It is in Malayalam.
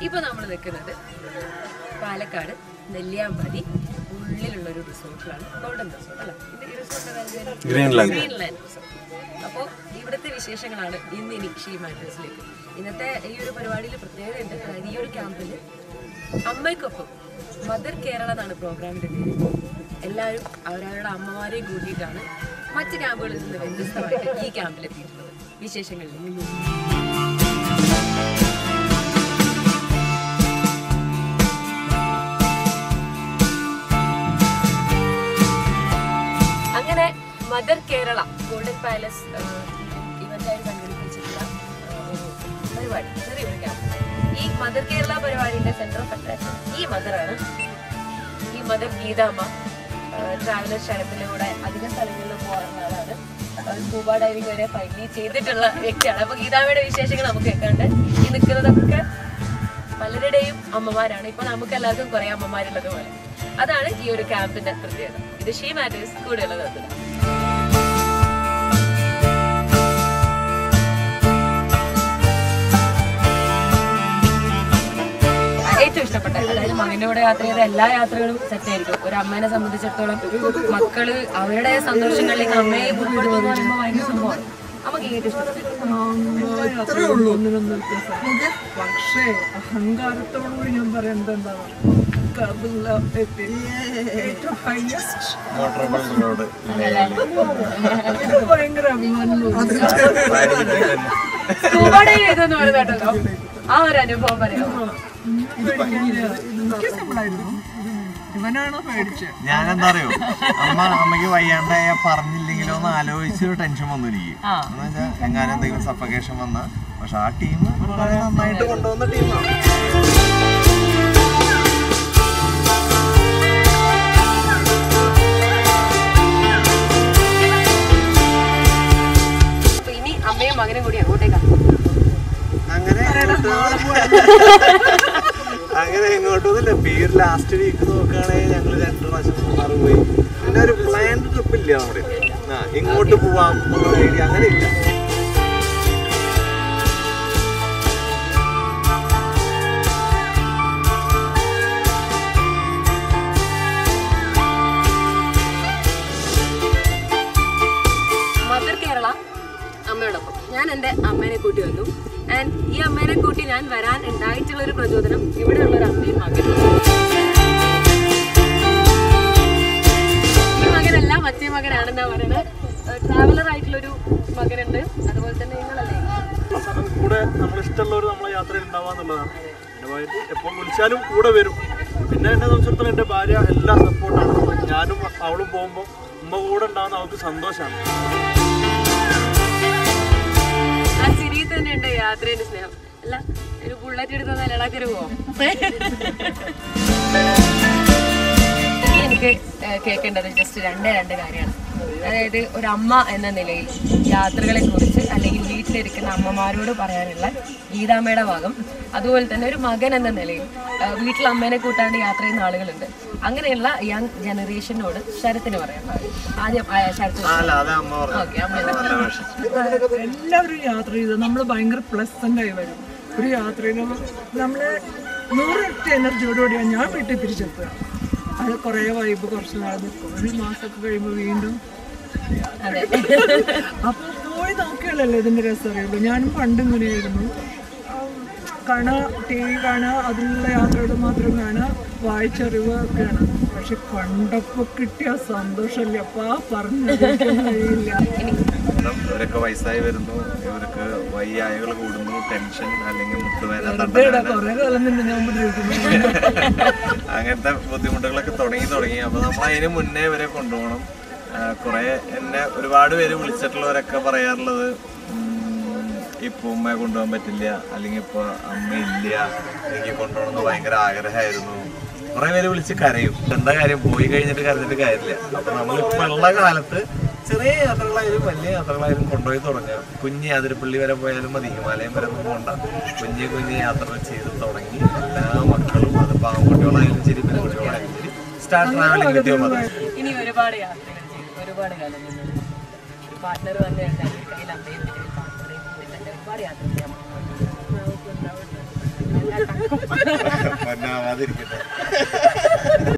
ഇപ്പൊ നമ്മൾ നിൽക്കുന്നത് പാലക്കാട് നെല്ലിയാമ്പതി ഉള്ളിലുള്ള ഒരു റിസോർട്ടിലാണ് ഗോൾഡൻ റിസോർട്ട് അല്ല ഇത് ഈ റിസോർട്ട് ഗ്രീൻലാൻഡ് ഗ്രീൻലാൻഡ് റിസോർട്ട് അപ്പോൾ ഇവിടുത്തെ വിശേഷങ്ങളാണ് ഇന്ന് ഇനി ഷീ മാറ്റേഴ്സിലേക്ക് ഇന്നത്തെ ഈ ഒരു പരിപാടിയിൽ പ്രത്യേകത ഉണ്ട് അതായത് ഈ ഒരു ക്യാമ്പിൽ അമ്മയ്ക്കൊപ്പം മദർ കേരള എന്നാണ് പ്രോഗ്രാമിന്റെ പേര് എല്ലാവരും അവരവരുടെ അമ്മമാരെയും കൂട്ടിയിട്ടാണ് മറ്റ് ക്യാമ്പുകളിൽ നിന്ന് വ്യത്യസ്തമായിട്ട് ഈ ക്യാമ്പിൽ എത്തിയിട്ടുള്ളത് വിശേഷങ്ങളിലേക്ക് അങ്ങനെ മദർ കേരള ഗോൾഡൻ പാലസ് ഇവന്റായി സംഘടിപ്പിച്ചിട്ടുള്ള ആ, ഒരു പരിപാടി ചെറിയൊരു ക്യാമ്പ് ഈ മദർ കേരള പരിപാടിയുടെ സെന്റർ ഓഫ് അട്രാക്ഷൻ ഈ മദറാണ് ഈ മദർ ഗീതാമ്മ ട്രാവലർ ശരത്തിലൂടെ അധിക സ്ഥലങ്ങളിൽ പോകാറുള്ള ആളാണ് സ്കൂബ ഡൈവിംഗ് വരെ ഫൈനലി ചെയ്തിട്ടുള്ള വ്യക്തിയാണ് അപ്പൊ ഗീതാമ്മയുടെ വിശേഷങ്ങൾ നമുക്ക് കേൾക്കാണ്ട് ഈ നിൽക്കുന്നതൊക്കെ പലരുടെയും അമ്മമാരാണ് ഇപ്പൊ നമുക്ക് എല്ലാവർക്കും കുറെ അമ്മമാരുള്ളത് പോലെ അതാണ് ഈ ഒരു ക്യാമ്പിന്റെ പ്രത്യേകത ഇത് ഷീ മാറ്റേഴ്സ് കൂടെയുള്ളത് അതിന് ഏറ്റവും ഇഷ്ടപ്പെട്ട അതായത് മകന്റെ കൂടെ യാത്ര ചെയ്ത എല്ലാ യാത്രകളും സെറ്റ് ആയിരിക്കും ഒരു അമ്മേനെ സംബന്ധിച്ചിടത്തോളം മക്കള് അവരുടെ സന്തോഷങ്ങളിലേക്ക് അമ്മയെ ഉൾപ്പെടുത്തുക എന്ന് പറയുമ്പോൾ ഭയങ്കര സംഭവമാണ് നമുക്ക് ഏറ്റവും ഇഷ്ടപ്പെട്ടത് അത്രേ ഉള്ളൂ ഒന്നിനൊന്നും വ്യത്യാസം പക്ഷേ അഹങ്കാരത്തോടുകൂടി ഞാൻ പറയുന്നത് എന്താണ് കബില എത്തി ഏറ്റവും ഹൈയസ്റ്റ് മോട്ടോർ റോഡ് എനിക്ക് ഭയങ്കര അഭിമാനം തോന്നി സ്കൂബ ഡൈവ് ചെയ്തെന്ന് പറയുന്നുണ്ടല്ലോ ആ ഒരു അനുഭവം പറയാമോ എനിക്ക് സിമ്പിളായിരുന്നു ഇവനാണോ പേടിച്ചത് ഞാനെന്താ അറിയോ അമ്മ അമ്മയ്ക്ക് വയ്യാണ്ടായ പറഞ്ഞില്ലെങ്കിലോ എന്ന് ആലോചിച്ചൊരു ടെൻഷൻ വന്നു എനിക്ക് എന്ന് വെച്ചാൽ എങ്ങാനും എന്തെങ്കിലും സഫക്കേഷൻ വന്ന പക്ഷെ ആ ടീം വളരെ നന്നായിട്ട് കൊണ്ടുവന്ന ടീമാണ് അപ്പൊ ഇനി അമ്മയും മകനും കൂടി അങ്ങോട്ടേക്കാണ് അങ്ങനെ അങ്ങനെ എങ്ങോട്ടൊന്നുമില്ല പീർ ലാസ്റ്റ് വീക്ക് നോക്കുകയാണെങ്കിൽ ഞങ്ങൾ രണ്ടു പ്രാവശ്യം മൂന്നാറ് പോയി പിന്നെ ഒരു പ്ലാൻഡ് ട്രിപ്പ് ഇല്ല നമ്മുടെ ആ ഇങ്ങോട്ട് പോവാം എന്നുള്ള ഐഡിയ അങ്ങനെ ഇല്ല മദർ കേരള അമ്മയോടൊപ്പം ഞാൻ എൻ്റെ അമ്മേനെ കൂട്ടി വന്നു ആൻഡ് ഈ അമ്മേനെ കൂട്ടി ഞാൻ വരാൻ ഉണ്ടായിട്ടുള്ള ഒരു പ്രചോദനം ഇവിടെയുള്ള ഒരു അമ്മയും മകനും ഈ മകനല്ല മറ്റേ മകനാണെന്നാ പറയുന്നത് ട്രാവലർ ആയിട്ടുള്ളൊരു മകനുണ്ട് അതുപോലെ തന്നെ നിങ്ങളല്ലേ കൂടെ നമ്മൾ ഇഷ്ടമുള്ളവർ നമ്മളെ യാത്രയിൽ ഉണ്ടാവാന്നുള്ളതാണ് എന്നുമായിട്ട് എപ്പോൾ വിളിച്ചാലും കൂടെ വരും പിന്നെ എന്നെ സംബന്ധിച്ചിടത്തോളം എൻ്റെ ഭാര്യ എല്ലാ സപ്പോർട്ടാണ് ഞാനും അവളും പോകുമ്പോൾ ഉമ്മ കൂടെ ഉണ്ടാകുന്ന അവൾക്ക് സന്തോഷമാണ് ആ ചിരിയിൽ തന്നെ ഉണ്ട് യാത്രയുടെ സ്നേഹം അല്ല ഒരു ബുള്ളറ്റ് എടുത്ത് തന്നാൽ ഇളക്കരു പോവാം ഇനി എനിക്ക് ഏഹ്, കേൾക്കേണ്ടത് ജസ്റ്റ് രണ്ടേ രണ്ട് കാര്യമാണ് അതായത് ഒരു അമ്മ എന്ന നിലയിൽ യാത്രകളെ കുറിച്ച് അല്ലെങ്കിൽ വീട്ടിലിരിക്കുന്ന അമ്മമാരോട് പറയാനുള്ള ഗീതാമ്മയുടെ ഭാഗം അതുപോലെ തന്നെ ഒരു മകൻ എന്ന നിലയിൽ ഏഹ്, വീട്ടിൽ അമ്മേനെ കൂട്ടാണ്ട് യാത്ര ചെയ്യുന്ന ആളുകളുണ്ട് അങ്ങനെയുള്ള യങ് ജനറേഷനോട് ശരത്തിന് പറയാം ആദ്യം ആ, ശരത്ത് അല്ല അത് അമ്മ പറഞ്ഞു ഓക്കെ അമ്മ നല്ല വേഷം എല്ലാവരും യാത്ര ചെയ്ത് നമ്മൾ ഭയങ്കര പ്ലസന്റ് ആയി വരും ഒരു യാത്രയിൽ നമ്മളെ നൂറിരട്ടി എനർജിയോടുകൂടിയാണ് ഞാൻ വീട്ടിൽ തിരിച്ചെത്തുക അത് കുറേ വൈബ് കുറച്ച് നാൾ നിൽക്കും ഒരു മാസമൊക്കെ കഴിയുമ്പോൾ വീണ്ടും അതെ അപ്പോൾ പോയി നോക്കിയാലല്ലേ ഇതിൻ്റെ രസം അറിയുള്ളൂ ഞാനും പണ്ട് ഇങ്ങനെയായിരുന്നു കാണുക ടി വി കാണുക അതിലുള്ള യാത്രകൾ മാത്രം കാണുക വായിച്ചറിവ് ഒക്കെയാണ് പക്ഷെ കണ്ടപ്പോൾ കിട്ടിയ സന്തോഷമല്ലേ അപ്പോൾ ആ പറഞ്ഞു കഴിയില്ല കാരണം ഇവരൊക്കെ വയസ്സായി വരുന്നു ഇവർക്ക് വയ്യായകൾ കൂടുന്നു ടെൻഷൻ അല്ലെങ്കിൽ മുട്ടുവേദന ഇതേടാ തണ്ടവേദന കുറേ കാലം നിന്ന് ഞാൻ ഉപദ്രവിക്കുന്നു അങ്ങനത്തെ ബുദ്ധിമുട്ടുകളൊക്കെ തുടങ്ങി തുടങ്ങി അപ്പൊ നമ്മൾ അതിന് മുന്നേ ഇവരെ കൊണ്ടുപോകണം കുറെ എന്നെ ഒരുപാട് പേര് വിളിച്ചിട്ടുള്ളവരൊക്കെ പറയാറുള്ളത് ഉം, ഇപ്പൊ ഉമ്മയെ കൊണ്ടുപോകാൻ പറ്റില്ല അല്ലെങ്കിൽ ഇപ്പൊ അമ്മ ഇല്ല എനിക്ക് കൊണ്ടുപോകണം എന്ന് ഭയങ്കര ആഗ്രഹമായിരുന്നു കുറെ പേര് വിളിച്ച് കരയും എന്താ കാര്യം പോയി കഴിഞ്ഞിട്ട് കരഞ്ഞിട്ട് കാര്യമില്ല അപ്പൊ നമ്മളിപ്പോ ഉള്ള കാലത്ത് ചെറിയ യാത്രകളായാലും വലിയ യാത്രകളായാലും കൊണ്ടുപോയി തുടങ്ങുക കുഞ്ഞ് അതിരപ്പള്ളി വരെ പോയാലും മതി ഹിമാലയം വരെ ഒന്നും പോകണ്ട കുഞ്ഞ് കുഞ്ഞ് യാത്രകൾ ചെയ്ത് തുടങ്ങി എല്ലാ മക്കളും അത് പാവക്കുട്ടികളായാലും ശരി പെൺകുട്ടികളായാലും ശരി സ്റ്റാർട്ട് ട്രാവലിംഗ് കിട്ടിയാൽ മതി ഇനി ഒരുപാട് യാത്രകൾ ചെയ്തു ഒരുപാട് കാലം നിന്ന് ഒരു പാർട്ട്ണർ തന്നെ ഉണ്ടായി കയ്യിൽ അമ്മയും പാർട്ട്ണറേയും കൂടി തന്നെ ഒരുപാട് യാത്ര ചെയ്യാൻ പോകുന്നുണ്ട്. പൊന്നാവാതിരിക്കട്ടെ